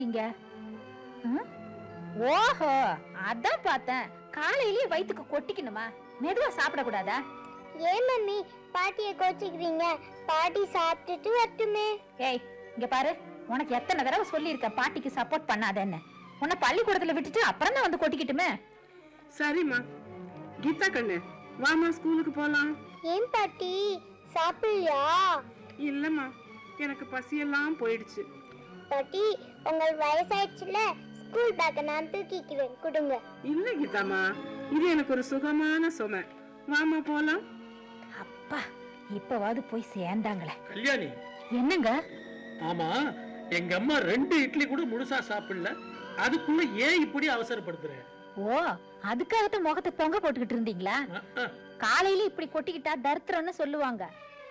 இங்க ம்? ஓஹோ அதான் பார்த்தேன் காலையிலேயே வயித்துக்கு கொட்டிக்கணுமா மெதுவா சாப்பிடக்கூடாதா ஏன் மம்மி பாட்டியை கோச்சிக்கிறீங்க பாட்டி சாப்பிட்டுட்டு வரட்டுமே ஏய் இங்க பாரு உனக்கு எத்தனை தடவை சொல்லியிருக்கேன் பாட்டிக்கு சப்போர்ட் பண்ணாதேன்னு உன்னை பள்ளிக்கூடத்துல விட்டுட்டு அப்புறம் தான் வந்து கொட்டிக்கிட்டுமே சரிம்மா கீதா கண்ணு வாமா ஸ்கூலுக்கு போலாம் ஏன் பாட்டி சாப்பிடலையா இல்லம்மா எனக்கு பசியெல்லாம் போயிடுச்சு பாட்டி உங்கள் வயசாயிடுச்சுல ஸ்கூல் பேக்கை நான் தூக்கிக்கிறேன் கொடுங்க இல்ல கீதாம்மா இது எனக்கு ஒரு சுகமான சுமை வாமா போலாம் அப்பா இப்பவாவது போய் சேர்ந்தாங்களே கல்யாணி என்னங்க ஆமா எங்க அம்மா ரெண்டு இட்லி கூட முழுசா சாப்பிடல அதுக்குள்ள ஏன் இப்படி அவசரப்படுத்துற ஓ அதுக்காகத்தான் முகத்தை தொங்க போட்டுக்கிட்டு இருந்தீங்களா அஹ், அஹ். காலையில இப்படி கொட்டிக்கிட்டா தரித்திரம்னு சொல்லுவாங்க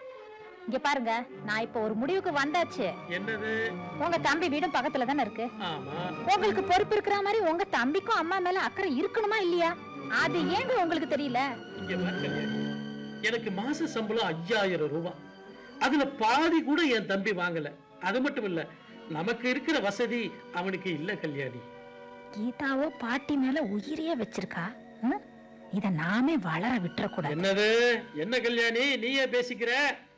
இங்க பாருங்க நான் இப்ப ஒரு முடிவுக்கு வந்தாச்சு என்னது உங்க தம்பி வீடும் பக்கத்துல தானே இருக்கு ஆமா உங்களுக்கு பொறுப்பு இருக்கிற மாதிரி உங்க தம்பிக்கும் அம்மா மேல அக்கறை இருக்கணுமா இல்லையா அது ஏங்க உங்களுக்கு தெரியல இங்க பாரு கல்யாணி எனக்கு மாச சம்பளம் ஐயாயிரம் ரூபாய் அதுல பாதி கூட என் தம்பி வாங்கல அது மட்டும் இல்ல நமக்கு இருக்கிற வசதி அவனுக்கு இல்ல கல்யாணி கீதாவோ பாட்டி மேல உயிரியே வச்சிருக்கா ம்? இத நாமே வளர விட்டுறக்கூடாது என்னது என்ன கல்யாணி நீயே பேசிக்கிற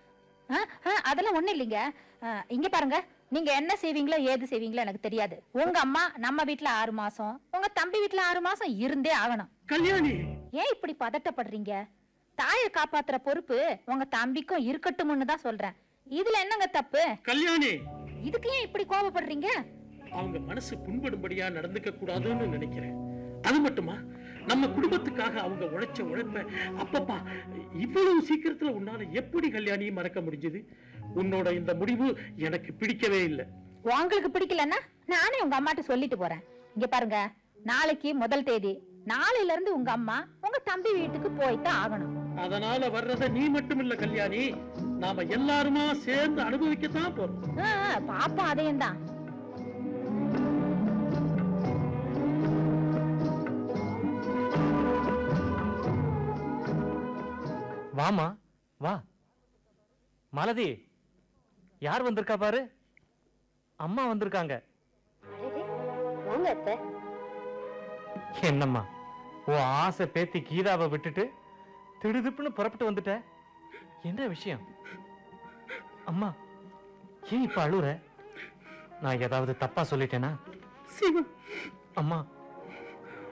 ஆ, ஆ, அதெல்லாம் ஒண்ணு இல்லைங்க ஆ, இங்க பாருங்க நீங்க என்ன செய்வீங்களோ ஏது செய்வீங்களோ எனக்கு தெரியாது உங்க அம்மா நம்ம வீட்ல ஆறு மாசம் உங்க தம்பி வீட்ல ஆறு மாசம் இருந்தே ஆகணும் கல்யாணி ஏன் இப்படி பதட்டப்படுறீங்க தாயை காப்பாத்துற பொறுப்பு உங்க தம்பிக்கும் இருக்கட்டும்னு தான் சொல்றேன் இதுல என்னங்க தப்பு கல்யாணி இதுக்கு ஏன் இப்படி கோபப்படுறீங்க அவங்க மனசு புண்படும்படியா நடந்துக்க கூடாதுன்னு நினைக்கிறேன் அது மட்டுமா நம்ம குடும்பத்துக்காக அவங்க உழைச்ச உழைப்ப அப்பப்பா இவ்வளவு சீக்கிரத்துல உன்னால எப்படி கல்யாணியை மறக்க முடிஞ்சது உன்னோட இந்த முடிவு எனக்கு பிடிக்கவே இல்லை உங்களுக்கு பிடிக்கலன்னா நானே உங்க அம்மாட்ட சொல்லிட்டு போறேன் இங்க பாருங்க நாளைக்கு முதல் தேதி நாளையில இருந்து உங்க அம்மா உங்க தம்பி வீட்டுக்கு போய்தான் ஆகணும் அதனால வர்றத நீ மட்டும் இல்ல கல்யாணி நாம எல்லாருமா சேர்ந்து அனுபவிக்கத்தான் போறோம் ஆ, ஆ, பாப்போம் அதையும் தான் வாமா வா மாலதி யார் வந்திருக்கா பாரு அம்மா வந்திருக்காங்க வாங்க அத்தை என்னம்மா உன் ஆசை பேத்தி கீதாவை விட்டுட்டு திடுதிப்புன்னு புறப்பட்டு வந்துட்ட என்ன விஷயம் அம்மா ஏன் இப்ப அழுற நான் ஏதாவது தப்பா சொல்லிட்டேனா சிவா அம்மா